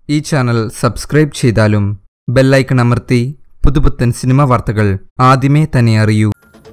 ഈ channel subscribe ചെയ്താലും bell icon അമർത്തി പുതുപുത്തൻ സിനിമ വാർത്തകൾ ആദ്യമേ തന്നെ അറിയൂ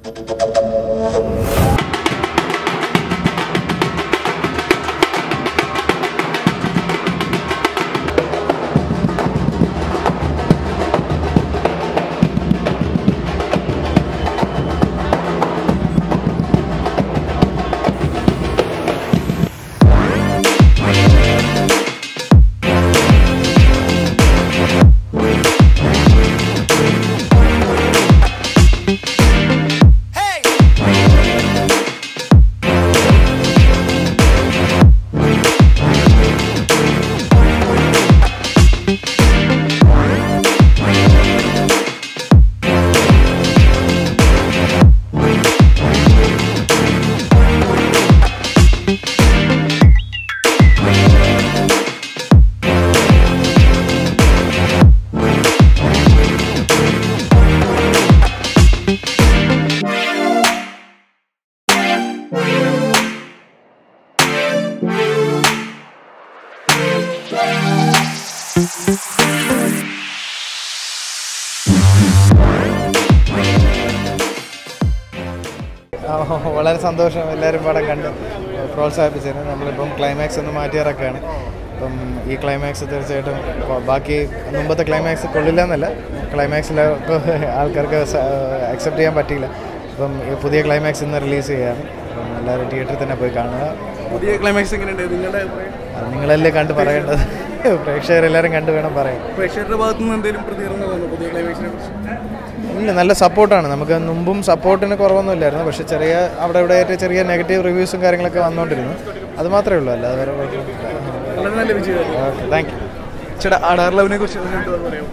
ആ, വളരെ സന്തോഷം എല്ലാവരും പടം കണ്ട് പ്രോത്സാഹിപ്പിച്ചതിന് നമ്മളിപ്പം ക്ലൈമാക്സ് ഒന്ന് മാറ്റിയിറക്കുകയാണ് അപ്പം ഈ ക്ലൈമാക്സ് തീർച്ചയായിട്ടും ഇപ്പൊ ബാക്കി മുമ്പത്തെ ക്ലൈമാക്സ് കൊള്ളില്ല എന്നല്ല ക്ലൈമാക്സിൽ ആൾക്കാർക്ക് അക്സെപ്റ്റ് ചെയ്യാൻ പറ്റിയില്ല അപ്പം ഈ പുതിയ ക്ലൈമാക്സ് ഇന്ന് റിലീസ് ചെയ്യുകയാണ് അപ്പം എല്ലാവരും തിയേറ്ററിൽ തന്നെ പോയി കാണുക പുതിയ ക്ലൈമാക്സ് എങ്ങനെയുണ്ട് നിങ്ങളുടെ അഭിപ്രായം അത് നിങ്ങളല്ലേ കണ്ട് പറയേണ്ടത് പ്രേക്ഷകരെല്ലാവരും കണ്ട് വേണം പറയാൻ പ്രേക്ഷകരുടെ ഭാഗത്തു നിന്ന് എന്തെങ്കിലും പ്രതികരണം വന്നു പുതിയ ക്ലൈമാക്സിനെ കുറിച്ച് ഇല്ല നല്ല സപ്പോർട്ടാണ് നമുക്ക് മുമ്പും സപ്പോർട്ടിന് കുറവൊന്നുമില്ലായിരുന്നു പക്ഷേ ചെറിയ അവിടെ ഇവിടെ ആയിട്ട് ചെറിയ നെഗറ്റീവ് റിവ്യൂസും കാര്യങ്ങളൊക്കെ വന്നുകൊണ്ടിരുന്നു അത് മാത്രമേ ഉള്ളൂ അല്ലാതെ വേറെ കുഴപ്പമൊന്നുമില്ല വളരെ നല്ല വിജയമായിരുന്നു ഓക്കെ താങ്ക് യു ചേട്ടാ അടാർ ലവിനെ കുറിച്ച് എന്ത് പറയാം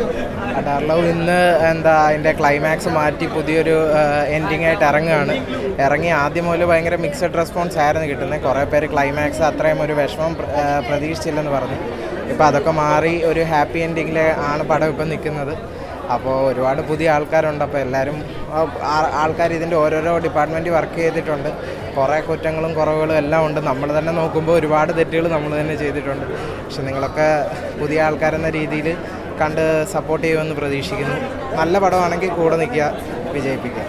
അഡാർലവ് ഇന്ന് എന്താ അതിൻ്റെ ക്ലൈമാക്സ് മാറ്റി പുതിയൊരു എൻഡിങ് ആയിട്ട് ഇറങ്ങുകയാണ് ഇറങ്ങി ആദ്യം മുതൽ ഭയങ്കര മിക്സഡ് റെസ്പോൺസ് ആയിരുന്നു കിട്ടുന്നത് കുറേ പേര് ക്ലൈമാക്സ് അത്രയും ഒരു വിഷമം പ്ര- ആ, പ്രതീക്ഷിച്ചില്ലെന്ന് പറഞ്ഞു ഇപ്പോൾ അതൊക്കെ മാറി ഒരു ഹാപ്പി എൻഡിങ്ങിൽ ആണ് പടം ഇപ്പം നിൽക്കുന്നത് അപ്പോൾ ഒരുപാട് പുതിയ ആൾക്കാരുണ്ട് അപ്പോൾ എല്ലാവരും ആൾക്കാർ ഇതിൻ്റെ ഓരോരോ ഡിപ്പാർട്ട്മെൻറ്റ് വർക്ക് ചെയ്തിട്ടുണ്ട് കുറേ കുറ്റങ്ങളും കുറവുകളും എല്ലാം ഉണ്ട് നമ്മൾ തന്നെ നോക്കുമ്പോൾ ഒരുപാട് തെറ്റുകൾ നമ്മൾ തന്നെ ചെയ്തിട്ടുണ്ട് പക്ഷെ നിങ്ങളൊക്കെ പുതിയ ആൾക്കാരെന്ന രീതിയിൽ കണ്ട് സപ്പോർട്ട് ചെയ്യുമെന്ന് പ്രതീക്ഷിക്കുന്നു നല്ല പടമാണെങ്കിൽ കൂടെ നിൽക്കുക വിജയിപ്പിക്കുക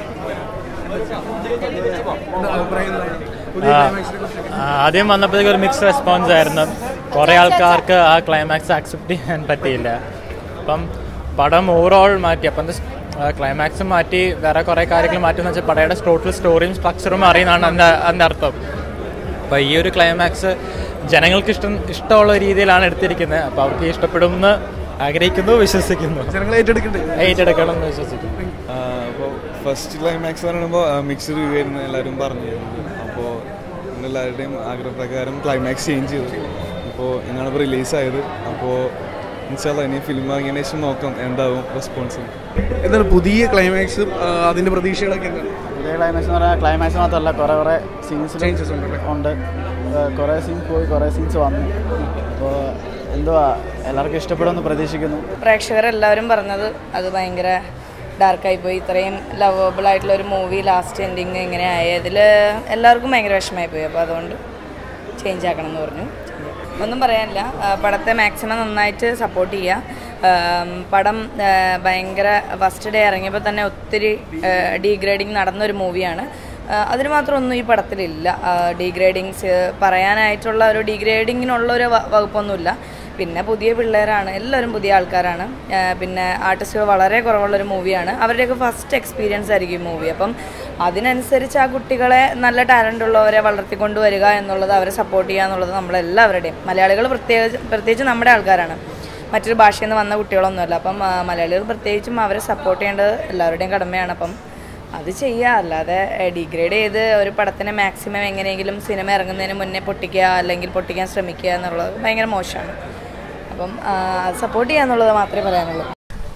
എന്താ അഭിപ്രായം എന്താണ്? പുതിയ ക്ലൈമാക്സിനെ കുറിച്ച് ആ, ആദ്യം വന്നപ്പോഴത്തേക്ക് ഒരു മിക്സ് റെസ്പോൺസ് ആയിരുന്നു കുറേ ആൾക്കാർക്ക് ആ ക്ലൈമാക്സ് അക്സെപ്റ്റ് ചെയ്യാൻ പറ്റിയില്ല അപ്പം പടം ഓവറോൾ മാറ്റി അപ്പം ക്ലൈമാക്സും മാറ്റി വേറെ കുറേ കാര്യങ്ങൾ മാറ്റുമെന്ന് വെച്ചാൽ പടയുടെ ടോട്ടൽ സ്റ്റോറിയും സ്ട്രക്ചറും അറിയുന്നതാണ് അതിൻ്റെ അതിൻ്റെ അർത്ഥം അപ്പോൾ ഈ ഒരു ക്ലൈമാക്സ് ജനങ്ങൾക്ക് ഇഷ്ടം ഇഷ്ടമുള്ള രീതിയിലാണ് എടുത്തിരിക്കുന്നത് അപ്പോൾ അവർക്ക് ഇഷ്ടപ്പെടുമെന്ന് ആഗ്രഹിക്കുന്നു വിശ്വസിക്കുന്നു ജനങ്ങളെ ഏറ്റെടുക്കണ്ടേ ഏറ്റെടുക്കണം എന്ന് വിശ്വസിക്കുന്നു അപ്പോൾ ഫസ്റ്റ് ക്ലൈമാക്സ് പറയുമ്പോൾ മിക്സ്ഡ് റിവ്യൂ ആയിരുന്നു എല്ലാവരും പറഞ്ഞിരുന്നത് അപ്പോൾ എല്ലാവരുടെയും ആഗ്രഹപ്രകാരം ക്ലൈമാക്സ് ചേഞ്ച് ചെയ്തു ഇപ്പോൾ ഇന്നാണ് റിലീസായത് അപ്പോൾ ഇൻഷാല്ല ഇനി ഫിലിം ഇറങ്ങിയതിന് ശേഷം നോക്കാം എന്താവും റെസ്പോൺസ് എന്താണ് പുതിയ ക്ലൈമാക്സും അതിന്റെ പ്രതീക്ഷകളൊക്കെ എന്താണ് പുതിയ ക്ലൈമാക്സ് എന്ന് പറഞ്ഞാൽ ക്ലൈമാക്സ് മാത്രമല്ല കുറേ കുറേ സീൻസ് ചേഞ്ചസ് ഉണ്ടല്ലേ ഉണ്ട് ഏഹ് കുറേ സീൻസ് പോയി കുറേ സീൻസ് വന്നു അപ്പോൾ എന്തുവാ എല്ലാവർക്കും ഇഷ്ടപ്പെടുമെന്ന് പ്രതീക്ഷിക്കുന്നു പ്രേക്ഷകരെല്ലാവരും പറഞ്ഞത് അത് ഭയങ്കര ഡാർക്കായി പോയി ഇത്രയും ലവബിൾ ആയിട്ടുള്ള ഒരു മൂവി ലാസ്റ്റ് എൻഡിങ് ഇങ്ങനെ ആയതിൽ എല്ലാവർക്കും ഭയങ്കര വിഷമമായി പോയി അപ്പോൾ അതുകൊണ്ട് ചേഞ്ച് ആക്കണം എന്ന് പറഞ്ഞു ഒന്നും പറയാനില്ല ആ, പടത്തെ മാക്സിമം നന്നായിട്ട് സപ്പോർട്ട് ചെയ്യുക ആം, പടം ആ, ഭയങ്കര ഫസ്റ്റ് ഡേ ഇറങ്ങിയപ്പോൾ തന്നെ ഒത്തിരി ഡീഗ്രേഡിങ് നടന്നൊരു മൂവിയാണ് അതിന് മാത്രം ഒന്നും ഈ പടത്തിലില്ല ഡീഗ്രേഡിങ്സ് പറയാനായിട്ടുള്ള ഒരു ഡീഗ്രേഡിങ്ങിനുള്ള ഒരു വ- വകുപ്പൊന്നുമില്ല പിന്നെ പുതിയ പിള്ളേരാണ് എല്ലാവരും പുതിയ ആൾക്കാരാണ് ആ, പിന്നെ ആർട്ടിസ്റ്റുകൾ വളരെ കുറവുള്ളൊരു മൂവിയാണ് അവരുടെയൊക്കെ ഫസ്റ്റ് എക്സ്പീരിയൻസ് ആയിരിക്കും ഈ മൂവി അപ്പം അതിനനുസരിച്ച് ആ കുട്ടികളെ നല്ല ടാലൻ്റ് ഉള്ളവരെ വളർത്തിക്കൊണ്ട് വരിക എന്നുള്ളത് അവരെ സപ്പോർട്ട് ചെയ്യുക എന്നുള്ളത് നമ്മളെല്ലാവരുടെയും മലയാളികൾ പ്രത്യേകിച്ച് പ്രത്യേകിച്ച് നമ്മുടെ ആൾക്കാരാണ് മറ്റൊരു ഭാഷയിൽ നിന്ന് വന്ന കുട്ടികളൊന്നുമല്ല അപ്പം ആ, മലയാളികൾ പ്രത്യേകിച്ചും അവരെ സപ്പോർട്ട് ചെയ്യേണ്ടത് എല്ലാവരുടെയും കടമയാണ് അപ്പം അത് ചെയ്യുക അല്ലാതെ ഡിഗ്രേഡ് ചെയ്ത് ഒരു പടത്തിനെ മാക്സിമം എങ്ങനെയെങ്കിലും സിനിമ ഇറങ്ങുന്നതിന് മുന്നേ പൊട്ടിക്കുക അല്ലെങ്കിൽ പൊട്ടിക്കാൻ ശ്രമിക്കുക എന്നുള്ളത് ഭയങ്കര മോശമാണ് അപ്പം ആ, അത് സപ്പോർട്ട് ചെയ്യുക എന്നുള്ളത് മാത്രമേ പറയാനുള്ളൂ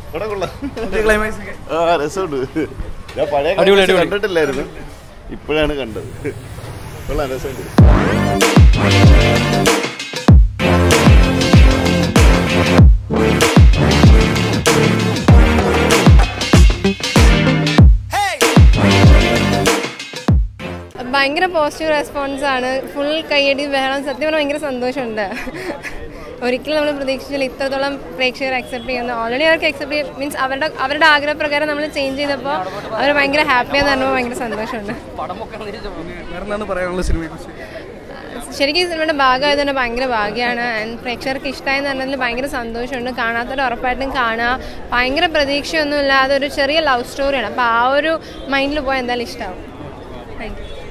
പുതിയ ക്ലൈമാക്സ് ഒക്കെ ആ രസമുണ്ട് ഞാൻ പഴയ ക്ലൈമാക്സ് കണ്ടിട്ടില്ലായിരുന്നു ഇപ്പോഴാണ് കണ്ടത് കൊള്ളാം രസമുണ്ട് ഭയങ്കര പോസിറ്റീവ് റെസ്പോൺസ് ആണ് ഫുൾ കയ്യടി ബഹളം സത്യം പറഞ്ഞാൽ ഭയങ്കര സന്തോഷമുണ്ട് ഒരിക്കലും നമ്മൾ പ്രതീക്ഷിച്ചില്ല ഇത്രത്തോളം പ്രേക്ഷകർ അക്സെപ്റ്റ് ചെയ്യുന്നു ഓൾറെഡി അവർക്ക് അക്സെപ്റ്റ് ചെയ്യും മീൻസ് അവരുടെ അവരുടെ ആഗ്രഹപ്രകാരം നമ്മൾ ചേഞ്ച് ചെയ്തപ്പോൾ അവർ ഭയങ്കര ഹാപ്പിയാന്ന് പറഞ്ഞപ്പോൾ ഭയങ്കര സന്തോഷമുണ്ട് വേറെ എന്താണ് പറയാനുള്ള സിനിമയെക്കുറിച്ച് ശരിക്കും ഈ സിനിമയുടെ ഭാഗമായത് തന്നെ ഭയങ്കര ഭാഗ്യമാണ് ആൻഡ് പ്രേക്ഷകർക്ക് ഇഷ്ടമായെന്ന് പറഞ്ഞതിൽ ഭയങ്കര സന്തോഷമുണ്ട് കാണാത്തവർ ഉറപ്പായിട്ടും കാണുക ഭയങ്കര പ്രതീക്ഷയൊന്നും ഇല്ലാതെ ഒരു ചെറിയ ലവ് സ്റ്റോറിയാണ് അപ്പോൾ ആ ഒരു മൈൻഡിൽ പോയാൽ എന്തായാലും ഇഷ്ടമാവും താങ്ക് യു